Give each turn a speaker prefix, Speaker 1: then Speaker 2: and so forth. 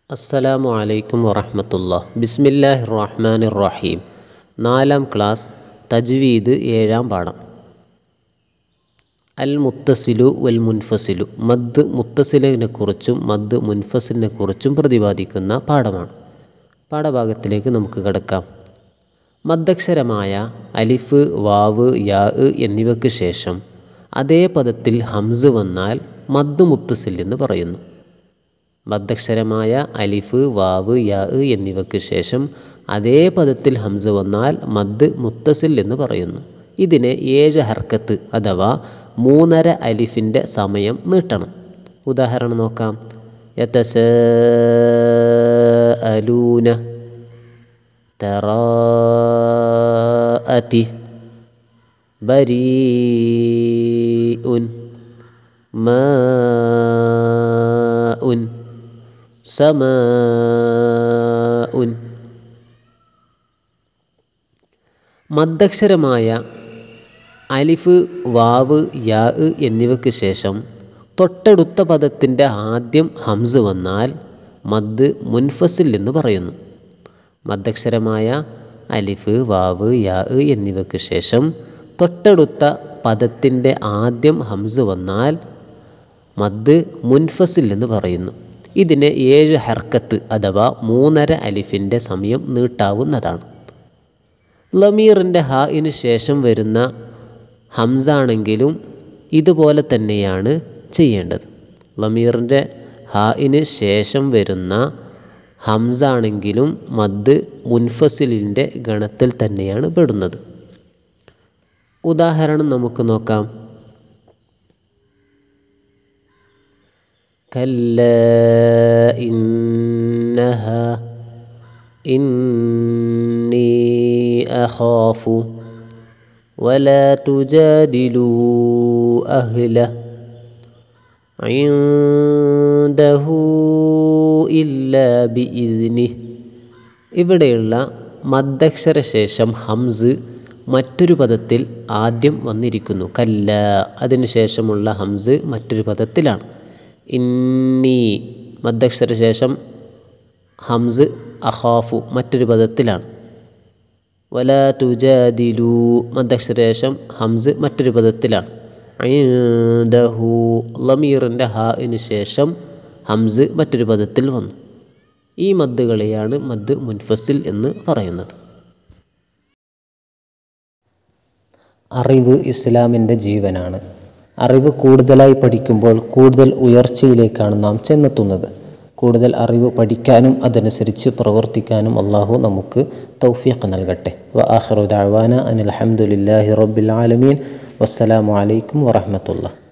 Speaker 1: അസ്സലാമു അലൈക്കും വറഹമത്തുള്ള ബിസ്മില്ലാഹി റഹ്മാൻ റഹീം നാലാം ക്ലാസ് തജ്വീദ് ഏഴാം പാഠം അൽ മുത്തസിലു വൽ മുൻഫസിലു മദ് മുത്തസിലിനെ കുറിച്ചും മദ് മുൻഫസിലിനെ കുറിച്ചും പ്രതിപാദിക്കുന്ന പാഠമാണ് പാഠഭാഗത്തിലേക്ക് നമുക്ക് കിടക്കാം മദ്ദക്ഷരമായ അലിഫ് വാവ് യാ എന്നിവയ്ക്ക് ശേഷം അതേ പദത്തിൽ ഹംസ് വന്നാൽ മദ് മുത്തസിൽ എന്ന് പറയുന്നു മദ്ദക്ഷരമായ അലിഫ് വാവ് യാ എന്നിവയ്ക്ക് ശേഷം അതേ പദത്തിൽ ഹംസ വന്നാൽ മദ് മുത്തസിൽ എന്ന് പറയുന്നു ഇതിനെ ഏഴ് ഹർക്കത്ത് അഥവാ മൂന്നര അലിഫിൻ്റെ സമയം നീട്ടണം ഉദാഹരണം നോക്കാം യതസ അലൂന തറാഅതി ബരീഉൻ മാഉൻ സമാഉൻ മദ്ദക്ഷരമായ അലിഫ് വാവ് യാ എന്നിവയ്ക്ക് ശേഷം തൊട്ടടുത്ത പദത്തിൻ്റെ ആദ്യം ഹംസ് വന്നാൽ മദ് മുൻഫസിൽ എന്ന് പറയുന്നു മദ്ദക്ഷരമായ അലിഫ് വാവ് യാ എന്നിവയ്ക്ക് ശേഷം തൊട്ടടുത്ത പദത്തിൻ്റെ ആദ്യം ഹംസ് വന്നാൽ മദ് മുൻഫസിൽ എന്ന് പറയുന്നു ഇതിന് ഏഴ് ഹർക്കത്ത് അഥവാ മൂന്നര അലിഫിൻ്റെ സമയം നീട്ടാവുന്നതാണ് ലമീറിൻ്റെ ഹായിന് ശേഷം വരുന്ന ഹംസാണെങ്കിലും ഇതുപോലെ തന്നെയാണ് ചെയ്യേണ്ടത് ലമീറിൻ്റെ ഹായിന് ശേഷം വരുന്ന ഹംസാണെങ്കിലും മദ് മുൻഫസിലിൻ്റെ ഗണത്തിൽ തന്നെയാണ് പെടുന്നത് ഉദാഹരണം നമുക്ക് നോക്കാം كلا إنها إني أخاف ولا تجادلوا أهله عنده إلا بإذنه ഇവിടെയുള്ള മദ്ദക്ഷര ശേഷം ഹംസ് മറ്റൊരു പദത്തിൽ ആദ്യം വന്നിരിക്കുന്നു കല്ല അതിനുശേഷമുള്ള ഹംസ് മറ്റൊരു പദത്തിലാണ് ഇന്നി മദ്ദക്ഷര ശേഷം ഹംസ് അഖാഫു മറ്റൊരു പദത്തിലാണ് വല തുജാദിലു മദ്ദക്ഷര ശേഷം ഹംസ് മറ്റൊരു പദത്തിലാണ് ഐന്ദഹു ലമീറിൻ്റെ ഹാഇന് ശേഷം ഹംസ് മറ്റൊരു പദത്തിൽ വന്നു ഈ മദ്ദുകളെയാണ് മദ് മുൻഫസിൽ എന്ന് പറയുന്നത്
Speaker 2: അറിവ് ഇസ്ലാമിൻ്റെ ജീവനാണ് അറിവ് കൂടുതലായി പഠിക്കുമ്പോൾ കൂടുതൽ ഉയർച്ചയിലേക്കാണ് നാം ചെന്നെത്തുന്നത് കൂടുതൽ അറിവ് പഠിക്കാനും അതനുസരിച്ച് പ്രവർത്തിക്കാനും അള്ളാഹു നമുക്ക് തൗഫീഖ് നൽകട്ടെ വ ആഖിറു ദഅവാന അനിൽ ഹംദുലില്ലാഹി റബ്ബിൽ ആലമീൻ വസ്സലാമു അലൈക്കും വറഹ്മത്തുള്ളാഹി